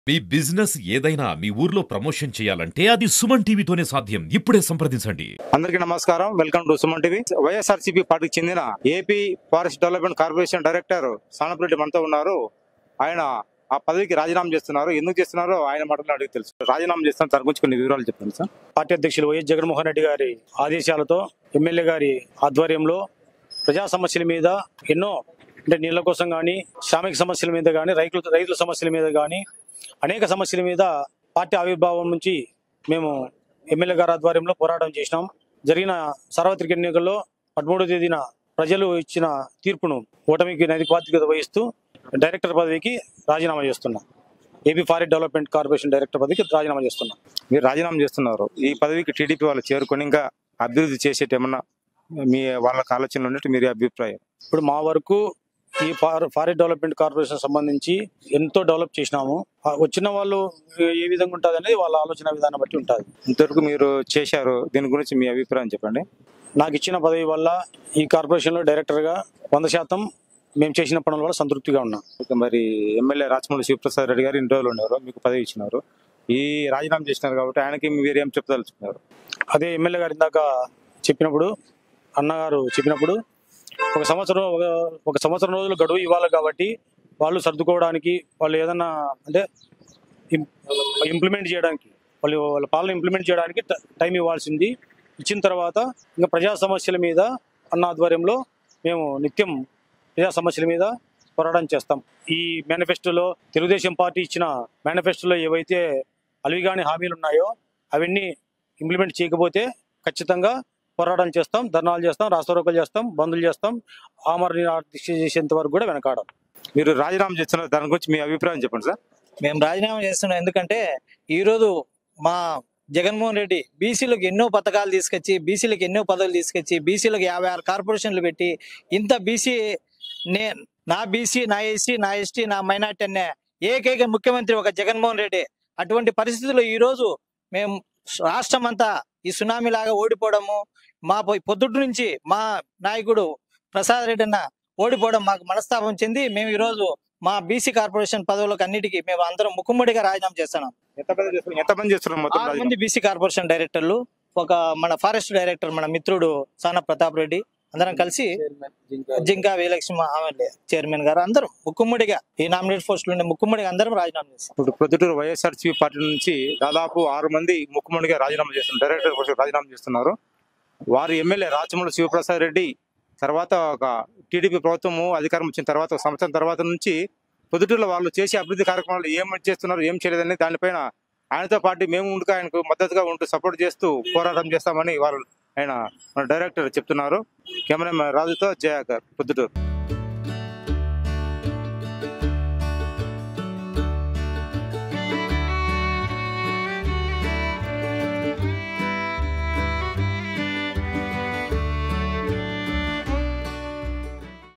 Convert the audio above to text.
మీ business ఏదైనా మీ ఊర్లో promotion చేయాలంటే అది సుమన్ టీవీతోనే సాధ్యం ఇప్పుడే సంప్రదించండి అందరికీ నమస్కారం welcome to Suman TV YSRCP పార్టీకి చెందిన AP forest development corporation director Sanapareddy మనతో ఉన్నారు ఆయన ఆ పదవికి రాజీనామా చేస్తున్నారు ఎందుకు చేస్తున్నారో ఆయన మాటలు అడిగి తెలుసు రాజీనామా చేస్తున్నారు దాని గురించి కొన్ని వివరాలు చెప్పండి సార్ పార్టీ అధ్యక్షులు వైఎస్ జగన్మోహన్ రెడ్డి గారి ఆదేశాలతో ఎమ్మెల్యే గారి ఆధ్వర్యంలో ప్రజా సమస్యల మీద ఎన్నో అంటే నీళ్ల కోసం కానీ శ్రామిక సమస్యల మీద కానీ రైతుల రైతుల సమస్యల మీద కానీ అనేక సమస్యల మీద పార్టీ ఆవిర్భావం నుంచి మేము ఎమ్మెల్యే గారి ఆధ్వర్యంలో పోరాటం చేసినాం జరిగిన సార్వత్రిక ఎన్నికల్లో పదమూడో తేదీన ప్రజలు ఇచ్చిన తీర్పును ఓటమికి నైతిక బాధ్యత వహిస్తూ డైరెక్టర్ పదవికి రాజీనామా చేస్తున్నాం AP forest development corporation director పదవికి రాజీనామా చేస్తున్నాం మీరు రాజీనామా చేస్తున్నారు ఈ పదవికి టీడీపీ వాళ్ళు చేరుకొని ఇంకా అభివృద్ధి చేసేటి ఏమన్నా మీ వాళ్ళకి ఆలోచనలు ఉన్నట్టు మీరు అభిప్రాయం ఇప్పుడు మా వరకు ఈ ఫార్ ఫారెస్ట్ డెవలప్మెంట్ కార్పొరేషన్ సంబంధించి ఎంతో డెవలప్ చేసినాము ఆ వచ్చిన వాళ్ళు ఏ విధంగా ఉంటుంది అనేది వాళ్ళ ఆలోచన విధానం బట్టి ఉంటుంది ఇంతవరకు మీరు చేశారు దీని గురించి మీ అభిప్రాయం చెప్పండి నాకు ఇచ్చిన పదవి వల్ల ఈ కార్పొరేషన్లో డైరెక్టర్గా వంద శాతం మేము చేసిన పనుల వల్ల సంతృప్తిగా ఉన్నాం ఇక మరి ఎమ్మెల్యే రాజమౌళి శివప్రసాద్ రెడ్డి గారు ఇన్ని రోజులు ఉన్నారు మీకు పదవి ఇచ్చినారు ఈ రాజీనామా చేసినారు కాబట్టి ఆయనకి మీరు ఏం చెప్పదలుచుకున్నారు అదే ఎమ్మెల్యే గారు ఇందాక చెప్పినప్పుడు అన్నగారు చెప్పినప్పుడు ఒక సంవత్సరం ఒక- ఒక సంవత్సరం రోజులు గడువు ఇవ్వాలి కాబట్టి వాళ్ళు సర్దుకోవడానికి వాళ్ళు ఏదన్నా అంటే ఇం- ఇంప్లిమెంట్ చేయడానికి వాళ్ళు వాళ్ళ పాలన ఇంప్లిమెంట్ చేయడానికి ట- టైం ఇవ్వాల్సింది ఇచ్చిన తర్వాత ఇంకా ప్రజా సమస్యల మీద అన్న ఆధ్వర్యంలో మేము నిత్యం ప్రజా సమస్యల మీద పోరాటం చేస్తాం ఈ మేనిఫెస్టోలో తెలుగుదేశం పార్టీ ఇచ్చిన మేనిఫెస్టోలో ఏవైతే అలివిగాని హామీలు ఉన్నాయో అవన్నీ ఇంప్లిమెంట్ చేయకపోతే ఖచ్చితంగా పోరాటం చేస్తాం ధర్నాలు చేస్తాం రాస్తారోకలు చేస్తాం బంధులు చేస్తాం ఆమరణ దీక్ష చేసేంత వరకు కూడా వెనకాడం మీరు రాజీనామా చేస్తున్నారు దాని గురించి మీ అభిప్రాయం చెప్పండి సార్ మేము రాజీనామా చేస్తున్నాం ఎందుకంటే ఈరోజు మా జగన్మోహన్ రెడ్డి బీసీలకు ఎన్నో పథకాలు తీసుకొచ్చి బీసీలకు ఎన్నో పదవులు తీసుకొచ్చి బీసీలకు యాభై ఆరు కార్పొరేషన్లు పెట్టి ఇంత బీసీ నే నా బీసీ నా ఎస్సీ నా ఎస్టీ నా మైనార్టీ అనే ఏకైక ముఖ్యమంత్రి ఒక జగన్మోహన్ రెడ్డి అటువంటి పరిస్థితుల్లో ఈ రోజు మేము రాష్ట్రం అంతా ఈ సునామీ లాగా ఓడిపోవడము మా పొ- పొద్దుటి నుంచి మా నాయకుడు ప్రసాద్ రెడ్డి అన్న ఓడిపోవడం మాకు మనస్తాపం చెంది మేము ఈ రోజు మా బీసీ కార్పొరేషన్ పదవులకు అన్నిటికీ మేము అందరం ముక్కుమ్మడిగా రాజీనామా చేస్తున్నాం ఎంతమంది చేస్తున్నారు ఎంతమంది చేస్తున్నారు మొత్తం ఆరు రాజీనామా? మంది బీసీ కార్పొరేషన్ డైరెక్టర్లు ఒక మన ఫారెస్ట్ డైరెక్టర్ మన మిత్రుడు సానా ప్రతాప్ రెడ్డి అందరం కలిసి జింకా విలక్ష్మ ఆమె చైర్మన్ గారు అందరం ముక్కుమ్మడిగా ఈ నామినేట్ పోస్ట్ నుండి ముక్కుమ్మడిగా అందరం రాజీనామా చేస్తాం ఇప్పుడు ప్రొద్దుటూరు వైఎస్ఆర్సీపీ పార్టీ నుంచి దాదాపు ఆరు మంది ముఖ్యమంత్రిగా రాజీనామా చేస్తున్నారు డైరెక్టర్ కోసం రాజీనామా చేస్తున్నారు వారు ఎమ్మెల్యే రాచమూడి శివప్రసాద్ రెడ్డి తర్వాత ఒక టీడీపీ ప్రభుత్వము అధికారం వచ్చిన తర్వాత ఒక సంవత్సరం తర్వాత నుంచి పొద్దుటూరులో వాళ్ళు చేసే అభివృద్ధి కార్యక్రమాలు ఏం చేస్తున్నారు ఏం చేయలేదని దానిపైన ఆయనతో పాటు మేము ఉంటూ ఆయనకు మద్దతుగా ఉంటూ సపోర్ట్ చేస్తూ పోరాటం చేస్తామని వారు ఆయన మన డైరెక్టర్ చెప్తున్నారు కెమెరా రాజుతో జయాకర్ పొద్దుటూరు